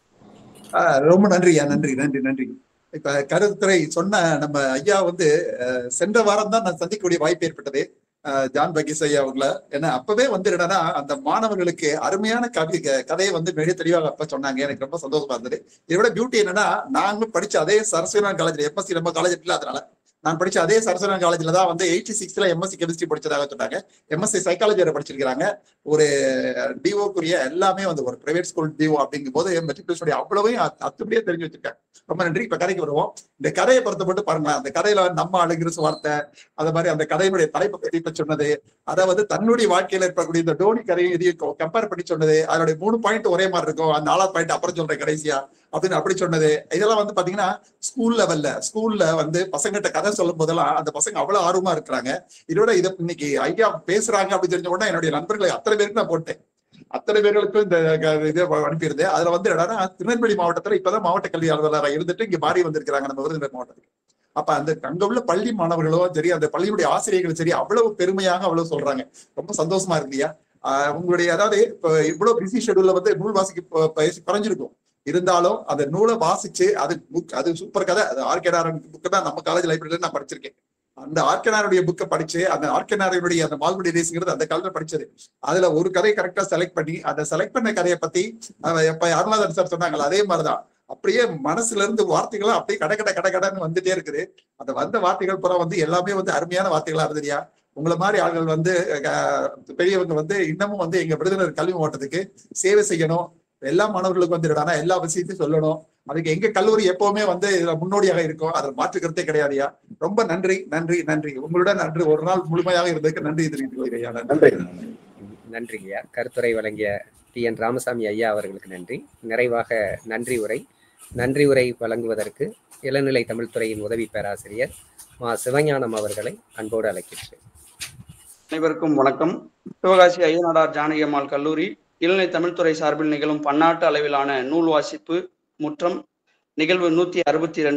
ரொம்ப நன்றியா நன்றி நன்றி நன்றி இப்ப கருத்துரை சொன்ன நம்ம ஐயா வந்து சென்ற வாரம் தான் நான் சந்திக்கக்கூடிய வாய்ப்பு ஏற்பட்டது ஜான் பகீஸ் ஐயா அவங்கள ஏன்னா அப்பவே வந்து என்னன்னா அந்த மாணவர்களுக்கு அருமையான கவி கதையை வந்து மிக தெளிவாக அப்ப சொன்னாங்க எனக்கு ரொம்ப சந்தோஷமா இருந்தது இதோட பியூட்டி என்னன்னா நாங்களும் படிச்ச அதே சரஸ்வதிநாத் காலேஜ்ல எம்எஸ்சி நம்ம காலேஜ் இல்லாதனால நான் படிச்ச அதே சரஸ்வதிநாத் காலேஜ்ல தான் வந்து எயிட்டி சிக்ஸ்ல எம்எஸ்சி கெமிஸ்ட்ரி படிச்சதாக சொன்னாங்க எம்எஸ்சி சைக்காலஜி வரை படிச்சிருக்காங்க ஒரு டிஓக்குரிய எல்லாமே வந்து ஒரு பிரைவேட் ஸ்கூல் டிஓ அப்படிங்கும் போது மெட்ரிகுலேஷனுடைய அவ்வளவையும் அத்துப்படியே தெரிஞ்சு வச்சிருக்காங்க ரொம்ப நன்றி இப்ப கதைக்கு வருவோம் இந்த கதையை பொறுத்த மட்டும் பாருங்க அந்த கதையில நம்ம அழுகிற வார்த்தை அது மாதிரி அந்த கதையினுடைய தலைப்பு பத்தி இப்ப சொன்னது அதாவது தன்னுடைய வாழ்க்கையில இருக்கக்கூடிய இந்த டோனி கதையும் இதையும் கம்பேர் பண்ணி சொன்னது அதனுடைய மூணு பாயிண்ட் ஒரே மாதிரி இருக்கும் அந்த நாலாவது பாயிண்ட் அப்புறம் சொல்றேன் கடைசியா அப்படின்னு அப்படி சொன்னது இதெல்லாம் வந்து பாத்தீங்கன்னா ஸ்கூல் லெவல்ல ஸ்கூல்ல வந்து பசங்கிட்ட கதை சொல்லும் போதெல்லாம் அந்த பசங்க அவ்வளவு ஆர்வமா இருக்கிறாங்க இதோட இதை இன்னைக்கு ஐயா பேசுறாங்க அப்படின்னு தெரிஞ்ச உடனே என்னுடைய நண்பர்களை அத்தனை பேருக்கு நான் போட்டேன் அத்தனை பேர்களுக்கும் இந்த இதை அனுப்பியிருந்தேன் அதுல வந்து என்னன்னா திருநெல்வேலி மாவட்டத்துல இப்பதான் மாவட்ட கல்வி அலுவலராக இருந்துட்டு இங்க மாறி வந்திருக்கிறாங்க நம்ம விருதுநகர் மாவட்டத்துக்கு அப்ப அந்த அங்க உள்ள பள்ளி மாணவர்களோ சரி அந்த பள்ளியுடைய ஆசிரியர்களும் சரி அவ்வளவு பெருமையாக அவ்வளவு சொல்றாங்க ரொம்ப சந்தோஷமா இருக்குயா உங்களுடைய அதாவது இப்ப இவ்வளவு பிஸி ஷெடியூல்ல வந்து நூல் வாசிக்க பயிற்சி குறைஞ்சிருக்கும் இருந்தாலும் அந்த நூலை வாசிச்சு அது புக் அது சூப்பர் கதை அது ஆர்கேடாரன் புக்கு தான் நம்ம காலேஜ் லைப்ரரியில நான் படிச்சிருக்கேன் அந்த ஆர்கனாருடைய புக்கை படிச்சு அந்த ஆர்கனாருடைய அந்த மால்குடி ரேஸுங்கிறது அந்த காலத்துல படிச்சது அதுல ஒரு கதையை கரெக்டா செலக்ட் பண்ணி அந்த செலக்ட் பண்ண கதையை பத்தி எப்ப அருணாதன் சார் சொன்னாங்கல்ல அதே மாதிரிதான் அப்படியே மனசுல இருந்து வார்த்தைகளும் அப்படியே கடை கடை கடை கடைன்னு வந்துட்டே இருக்குது அந்த வந்த வார்த்தைகள் புறம் வந்து எல்லாமே வந்து அருமையான வார்த்தைகளா இருந்ததுயா உங்களை மாதிரி ஆள்கள் வந்து பெரியவங்க வந்து இன்னமும் வந்து எங்க விருதுநகர் கல்வி மாவட்டத்துக்கு சேவை செய்யணும் எல்லா மாணவர்களுக்கும் வந்து ஆனா எல்லா விஷயத்தையும் சொல்லணும் அதுக்கு எங்க கல்லூரி எப்பவுமே வந்து இதுல முன்னோடியாக இருக்கும் அதில் மாற்றுக்கிறதே கிடையாதுயா ரொம்ப நன்றி நன்றி நன்றி உங்களுடன் நன்றி ஒரு நாள் முழுமையாக இருந்ததுக்கு நன்றி தெரிவித்துக் கொள்கிறேன் நன்றி நன்றிங்கய்யா கருத்துரை வழங்கிய டி என் ராமசாமி ஐயா அவர்களுக்கு நன்றி நிறைவாக நன்றி உரை நன்றி உரை வழங்குவதற்கு இளநிலை தமிழ்துறையின் உதவி பேராசிரியர் மா சிவஞானம் அவர்களை அன்போடு அழைக்கின்றேன் அனைவருக்கும் வணக்கம் சிவகாசி ஐயனாடார் ஜானகியம்மாள் கல்லூரி இளநிலை தமிழ்துறை சார்பில் நிகழும் பன்னாட்டு அளவிலான நூல் வாசிப்பு முற்றம் நிகழ்வு நூத்தி அறுபத்தி ரெண்டு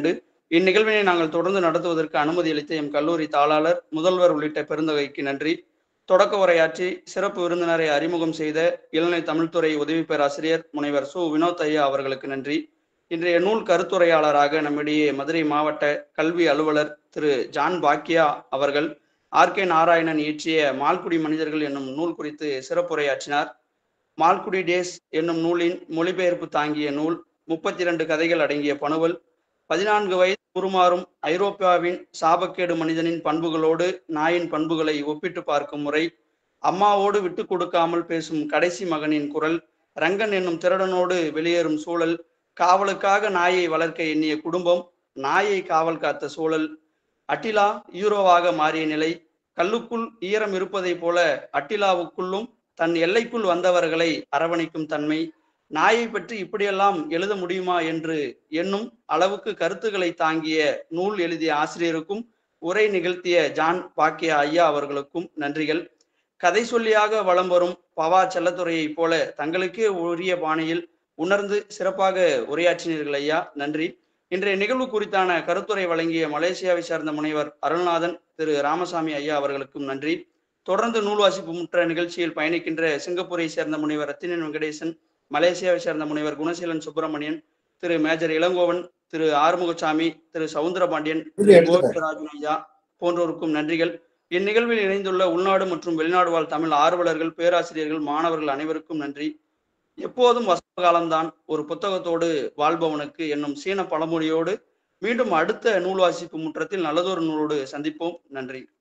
இந்நிகழ்வினை நாங்கள் தொடர்ந்து நடத்துவதற்கு அனுமதி அளித்த எம் கல்லூரி தாளாளர் முதல்வர் உள்ளிட்ட பெருந்தகைக்கு நன்றி தொடக்க உரையாற்றி சிறப்பு விருந்தினரை அறிமுகம் செய்த இளநிலை தமிழ்துறை உதவி பேராசிரியர் முனைவர் சு வினோத் ஐயா அவர்களுக்கு நன்றி இன்றைய நூல் கருத்துரையாளராக நம்மிடையே மதுரை மாவட்ட கல்வி அலுவலர் திரு ஜான் பாக்கியா அவர்கள் ஆர் கே நாராயணன் இயற்றிய மால்குடி மனிதர்கள் என்னும் நூல் குறித்து சிறப்புரையாற்றினார் மால்குடி டேஸ் என்னும் நூலின் மொழிபெயர்ப்பு தாங்கிய நூல் முப்பத்தி இரண்டு கதைகள் அடங்கிய பணுவல் பதினான்கு வயது உருமாறும் ஐரோப்பாவின் சாபக்கேடு மனிதனின் பண்புகளோடு நாயின் பண்புகளை ஒப்பிட்டு பார்க்கும் முறை அம்மாவோடு விட்டு கொடுக்காமல் பேசும் கடைசி மகனின் குரல் ரங்கன் என்னும் திருடனோடு வெளியேறும் சூழல் காவலுக்காக நாயை வளர்க்க எண்ணிய குடும்பம் நாயை காவல் காத்த சூழல் அட்டிலா யூரோவாக மாறிய நிலை கல்லுக்குள் ஈரம் இருப்பதைப் போல அட்டிலாவுக்குள்ளும் தன் எல்லைக்குள் வந்தவர்களை அரவணைக்கும் தன்மை நாயை பற்றி இப்படியெல்லாம் எழுத முடியுமா என்று எண்ணும் அளவுக்கு கருத்துக்களை தாங்கிய நூல் எழுதிய ஆசிரியருக்கும் உரை நிகழ்த்திய ஜான் பாக்கியா ஐயா அவர்களுக்கும் நன்றிகள் கதை சொல்லியாக வலம் வரும் பவா செல்லத்துறையைப் போல தங்களுக்கே உரிய பாணியில் உணர்ந்து சிறப்பாக உரையாற்றினீர்கள் ஐயா நன்றி இன்றைய நிகழ்வு குறித்தான கருத்துரை வழங்கிய மலேசியாவை சார்ந்த முனைவர் அருள்நாதன் திரு ராமசாமி ஐயா அவர்களுக்கும் நன்றி தொடர்ந்து நூல் வாசிப்பு முற்ற நிகழ்ச்சியில் பயணிக்கின்ற சிங்கப்பூரை சேர்ந்த முனைவர் ரத்தினன் வெங்கடேசன் மலேசியாவை சேர்ந்த முனைவர் குணசீலன் சுப்பிரமணியன் திரு மேஜர் இளங்கோவன் திரு ஆறுமுகசாமி திரு சவுந்தரபாண்டியன் திரு கோவிந்தராஜன் ஐயா போன்றோருக்கும் நன்றிகள் இந்நிகழ்வில் இணைந்துள்ள உள்நாடு மற்றும் வெளிநாடு வாழ் தமிழ் ஆர்வலர்கள் பேராசிரியர்கள் மாணவர்கள் அனைவருக்கும் நன்றி எப்போதும் வசந்த காலம்தான் ஒரு புத்தகத்தோடு வாழ்பவனுக்கு என்னும் சீன பழமொழியோடு மீண்டும் அடுத்த நூல் வாசிப்பு முற்றத்தில் நல்லதொரு நூலோடு சந்திப்போம் நன்றி